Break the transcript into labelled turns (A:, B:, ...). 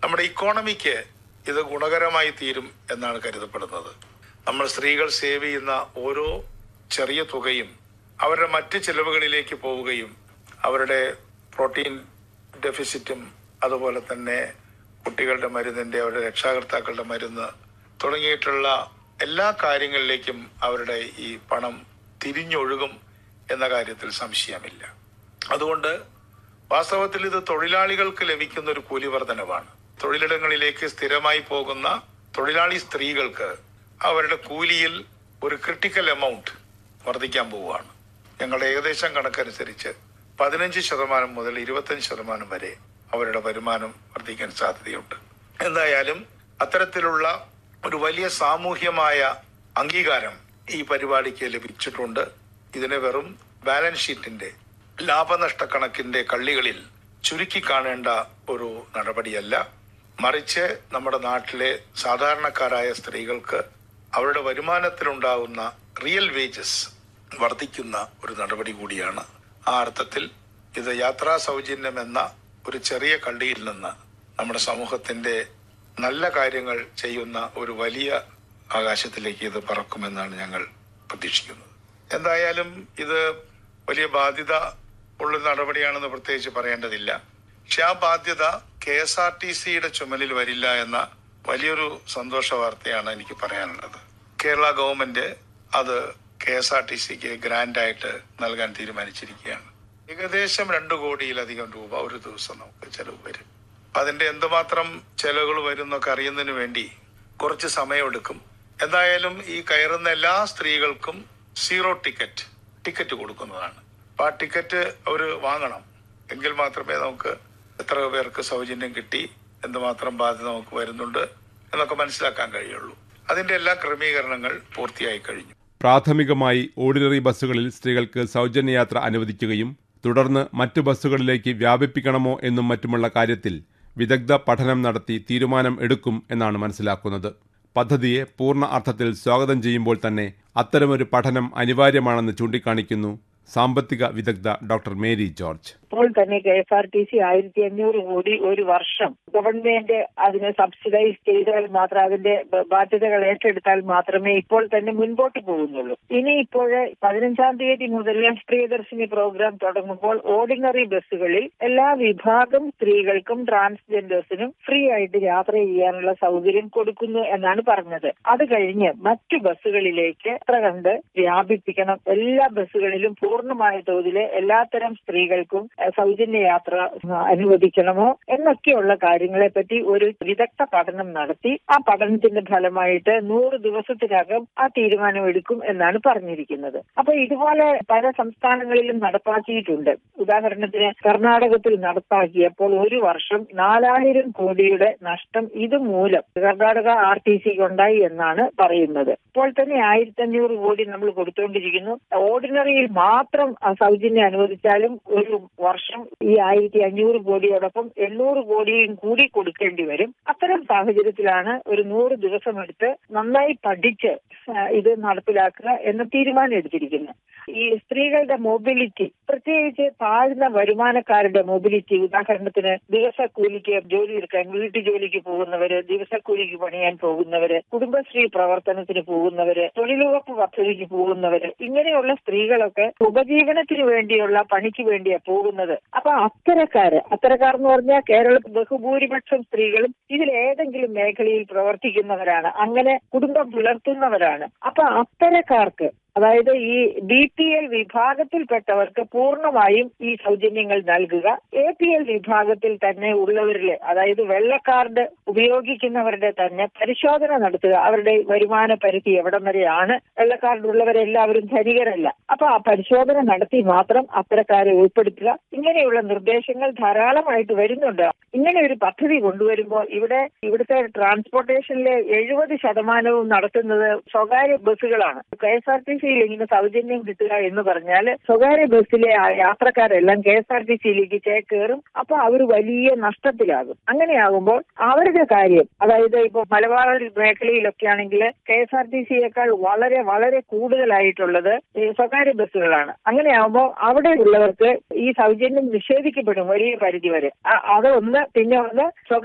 A: നമ്മുടെ ഇക്കോണമിക്ക് ഇത് ഗുണകരമായി തീരും എന്നാണ് കരുതപ്പെടുന്നത് നമ്മൾ സ്ത്രീകൾ സേവ് ചെയ്യുന്ന ഓരോ ചെറിയ തുകയും അവരുടെ മറ്റ് ചെലവുകളിലേക്ക് പോവുകയും അവരുടെ പ്രോട്ടീൻ ഡെഫിസിറ്റും അതുപോലെ തന്നെ കുട്ടികളുടെ മരുന്നിന്റെ അവരുടെ രക്ഷാകർത്താക്കളുടെ മരുന്ന് തുടങ്ങിയിട്ടുള്ള എല്ലാ കാര്യങ്ങളിലേക്കും അവരുടെ ഈ പണം തിരിഞ്ഞൊഴുകും എന്ന കാര്യത്തിൽ സംശയമില്ല അതുകൊണ്ട് വാസ്തവത്തിൽ ഇത് തൊഴിലാളികൾക്ക് ലഭിക്കുന്ന ഒരു കൂലി വർധനവാണ് തൊഴിലിടങ്ങളിലേക്ക് സ്ഥിരമായി പോകുന്ന തൊഴിലാളി സ്ത്രീകൾക്ക് അവരുടെ കൂലിയിൽ ഒരു ക്രിട്ടിക്കൽ എമൗണ്ട് വർദ്ധിക്കാൻ പോവുകയാണ് ഞങ്ങളുടെ ഏകദേശം കണക്കനുസരിച്ച് പതിനഞ്ച് ശതമാനം മുതൽ ഇരുപത്തഞ്ച് ശതമാനം വരെ അവരുടെ വരുമാനം വർദ്ധിക്കാൻ സാധ്യതയുണ്ട് എന്തായാലും അത്തരത്തിലുള്ള ഒരു വലിയ സാമൂഹ്യമായ അംഗീകാരം ഈ പരിപാടിക്ക് ലഭിച്ചിട്ടുണ്ട് ഇതിനെ വെറും ബാലൻസ് ഷീറ്റിന്റെ ലാഭനഷ്ട കണക്കിന്റെ കള്ളികളിൽ ചുരുക്കി കാണേണ്ട ഒരു നടപടിയല്ല മറിച്ച് നമ്മുടെ നാട്ടിലെ സാധാരണക്കാരായ സ്ത്രീകൾക്ക് അവരുടെ വരുമാനത്തിലുണ്ടാകുന്ന റിയൽ വേജസ് വർദ്ധിക്കുന്ന ഒരു നടപടി കൂടിയാണ് ആ അർത്ഥത്തിൽ ഇത് യാത്രാ സൗജന്യം എന്ന ഒരു ചെറിയ കള്ളിയിൽ നിന്ന് നമ്മുടെ സമൂഹത്തിന്റെ നല്ല കാര്യങ്ങൾ ചെയ്യുന്ന ഒരു വലിയ ആകാശത്തിലേക്ക് ഇത് പറക്കുമെന്നാണ് ഞങ്ങൾ പ്രതീക്ഷിക്കുന്നത് എന്തായാലും ഇത് വലിയ ബാധ്യത ഉള്ള നടപടിയാണെന്ന് പ്രത്യേകിച്ച് പറയേണ്ടതില്ല പക്ഷെ ആ ബാധ്യത കെ എസ് ആർ ടി സിയുടെ ചുമലിൽ വരില്ല എന്ന വലിയൊരു സന്തോഷ വാർത്തയാണ് എനിക്ക് പറയാനുള്ളത് കേരള ഗവൺമെന്റ് അത് കെ എസ് ആർ ടി സിക്ക് ഗ്രാൻഡായിട്ട് നൽകാൻ തീരുമാനിച്ചിരിക്കുകയാണ് ഏകദേശം രണ്ടു കോടിയിലധികം രൂപ ഒരു ദിവസം നമുക്ക് ചെലവ് വരും അതിന്റെ എന്തുമാത്രം ചെലവുകൾ വരും എന്നൊക്കെ അറിയുന്നതിന് വേണ്ടി കുറച്ച് സമയമെടുക്കും എന്തായാലും ഈ കയറുന്ന എല്ലാ സ്ത്രീകൾക്കും സീറോ ടിക്കറ്റ് ടിക്കറ്റ് കൊടുക്കുന്നതാണ് അപ്പൊ ആ ടിക്കറ്റ് അവർ വാങ്ങണം എങ്കിൽ മാത്രമേ നമുക്ക് എത്ര പേർക്ക് സൗജന്യം കിട്ടി എന്തുമാത്രം ബാധ്യത നമുക്ക് വരുന്നുണ്ട് എന്നൊക്കെ മനസ്സിലാക്കാൻ കഴിയുള്ളൂ അതിന്റെ എല്ലാ ക്രമീകരണങ്ങൾ പൂർത്തിയായി കഴിഞ്ഞു
B: പ്രാഥമികമായി ഓർഡിനറി ബസ്സുകളിൽ സ്ത്രീകൾക്ക് സൗജന്യയാത്ര അനുവദിക്കുകയും തുടർന്ന് മറ്റു ബസ്സുകളിലേക്ക് വ്യാപിപ്പിക്കണമോ എന്നും മറ്റുമുള്ള കാര്യത്തിൽ വിദഗ്ധ പഠനം നടത്തി തീരുമാനം എടുക്കും എന്നാണ് മനസ്സിലാക്കുന്നത് പദ്ധതിയെ പൂർണ്ണ അർത്ഥത്തിൽ സ്വാഗതം ചെയ്യുമ്പോൾ തന്നെ അത്തരമൊരു പഠനം അനിവാര്യമാണെന്ന് ചൂണ്ടിക്കാണിക്കുന്നു സാമ്പത്തിക വിദഗ്ധ ഡോക്ടർ മേരി ജോർജ്
C: ഇപ്പോൾ തന്നെ K S R T C ആയിരത്തി അഞ്ഞൂറ് കോടി ഒരു വർഷം ഗവൺമെന്റ് അതിനെ സബ്സിഡൈസ് ചെയ്താൽ മാത്രം അതിന്റെ ബ- ബാധ്യതകൾ ഏറ്റെടുത്താൽ മാത്രമേ ഇപ്പോൾ തന്നെ മുൻപോട്ട് പോകുന്നുള്ളൂ ഇനി ഇപ്പോൾ പതിനഞ്ചാം തീയതി മുതൽ പ്രിയദർശിനി പ്രോഗ്രാം തുടങ്ങുമ്പോൾ ഓർഡിനറി ബസ്സുകളിൽ എല്ലാ വിഭാഗം സ്ത്രീകൾക്കും ട്രാൻസ്ജെൻഡേഴ്സിനും ഫ്രീ ആയിട്ട് യാത്ര ചെയ്യാനുള്ള സൗകര്യം കൊടുക്കുന്നു എന്നാണ് പറഞ്ഞത് അത് കഴിഞ്ഞ് മറ്റു ബസ്സുകളിലേക്ക് എത്ര കണ്ട് വ്യാപിപ്പിക്കണം എല്ലാ ബസ്സുകളിലും പൂർണ്ണമായ തോതിൽ എല്ലാത്തരം സ്ത്രീകൾക്കും ഏഹ്, സൗജന്യ യാത്ര ഉം, അനുവദിക്കണമോ എന്നൊക്കെയുള്ള കാര്യങ്ങളെ പറ്റി ഒരു വിദഗ്ധ പഠനം നടത്തി ആ പഠനത്തിന്റെ ഫലമായിട്ട് നൂറ് ദിവസത്തിനകം ആ തീരുമാനം എടുക്കും എന്നാണ് പറഞ്ഞിരിക്കുന്നത് അപ്പൊ ഇതുപോലെ പല സംസ്ഥാനങ്ങളിലും നടപ്പാക്കിയിട്ടുണ്ട് ഉദാഹരണത്തിന് കർണാടകത്തിൽ നടപ്പാക്കിയപ്പോൾ ഒരു വർഷം നാലായിരം കോടിയുടെ നഷ്ടം ഇതുമൂലം കർണാടക ആർ ടി സിക്ക് ഉണ്ടായി എന്നാണ് പറയുന്നത് ഇപ്പോൾ തന്നെ ആയിരത്തി അഞ്ഞൂറ് കോടി നമ്മൾ കൊടുത്തുകൊണ്ടിരിക്കുന്നു ഓർഡിനറിയിൽ മാത്രം ആ സൗജന്യം അനുവദിച്ചാലും ഒരു വർഷം ഈ ആയിരത്തി അഞ്ഞൂറ് കോടിയോടൊപ്പം എണ്ണൂറ് കോടിയും കൂടി കൊടുക്കേണ്ടി വരും അത്തരം സാഹചര്യത്തിലാണ് ഒരു നൂറ് ദിവസം എടുത്ത് നന്നായി പഠിച്ച് ആ, ഇത് നടപ്പിലാക്കുക എന്ന തീരുമാനം എടുത്തിരിക്കുന്നത് ഈ സ്ത്രീകളുടെ മൊബിലിറ്റി പ്രത്യേകിച്ച് താഴ്ന്ന വരുമാനക്കാരുടെ മൊബിലിറ്റി ഉദാഹരണത്തിന് ദിവസക്കൂലിക്ക് ജോലി എടുക്കാൻ വീട്ടു ജോലിക്ക് പോകുന്നവര് ദിവസക്കൂലിക്ക് പണിയാൻ പോകുന്നവര് കുടുംബശ്രീ പ്രവർത്തനത്തിന് പോകുന്നവര് തൊഴിലുറപ്പ് പദ്ധതിക്ക് പോകുന്നവര് ഇങ്ങനെയുള്ള സ്ത്രീകളൊക്കെ ഉപജീവനത്തിന് വേണ്ടിയുള്ള പണിക്ക് വേണ്ടിയാ പോകുന്നത് അപ്പൊ അത്തരക്കാര് അത്തരക്കാർ എന്ന് പറഞ്ഞാൽ കേരളത്തിൽ ബഹുഭൂരിപക്ഷം സ്ത്രീകളും ഇതിൽ ഏതെങ്കിലും മേഖലയിൽ പ്രവർത്തിക്കുന്നവരാണ് അങ്ങനെ കുടുംബം പുലർത്തുന്നവരാണ് അപ്പൊ അത്തരക്കാർക്ക് അതായത് ഈ ബി പി എൽ വിഭാഗത്തിൽപ്പെട്ടവർക്ക് പൂർണ്ണമായും ഈ സൗജന്യങ്ങൾ നൽകുക എ പി എൽ വിഭാഗത്തിൽ തന്നെ ഉള്ളവരിലെ അതായത് വെള്ള കാർഡ് ഉപയോഗിക്കുന്നവരുടെ തന്നെ പരിശോധന നടത്തുക അവരുടെ വരുമാന പരിധി എവിടം വരെയാണ് വെള്ള കാർഡ് ഉള്ളവരെല്ലാവരും ധനികരല്ല അപ്പൊ ആ പരിശോധന നടത്തി മാത്രം അത്തരക്കാരെ ഉൾപ്പെടുത്തുക ഇങ്ങനെയുള്ള നിർദ്ദേശങ്ങൾ ധാരാളമായിട്ട് വരുന്നുണ്ട് ഇങ്ങനെ ഒരു പദ്ധതി കൊണ്ടുവരുമ്പോൾ ഇവിടെ ഇവിടുത്തെ ട്രാൻസ്പോർട്ടേഷനിലെ എഴുപത് ശതമാനവും നടത്തുന്നത് സ്വകാര്യ ബസ്സുകളാണ് കെ എസ് ആർ ടി സിയിൽ ഇങ്ങനെ സൗജന്യം കിട്ടുക എന്ന് പറഞ്ഞാൽ സ്വകാര്യ ബസ്സിലെ ആ യാത്രക്കാരെല്ലാം കെ എസ് ആർ ടി സിയിലേക്ക് ചേക്കേറും അപ്പൊ അവർ വലിയ നഷ്ടത്തിലാകും അങ്ങനെയാകുമ്പോൾ അവരുടെ കാര്യം അതായത് ഇപ്പൊ മലബാർ മേഖലയിലൊക്കെ ആണെങ്കിൽ കെ എസ് ആർ ടി സിയേക്കാൾ വളരെ വളരെ കൂടുതലായിട്ടുള്ളത് ഈ സ്വകാര്യ ബസ്സുകളാണ് അങ്ങനെയാകുമ്പോൾ അവിടെയുള്ളവർക്ക് ഈ സൗജന്യം നിഷേധിക്കപ്പെടും വലിയ പരിധി വരെ ആ- അത് ഒന്ന് പിന്നെ ഒന്ന് സ്വകാര്യ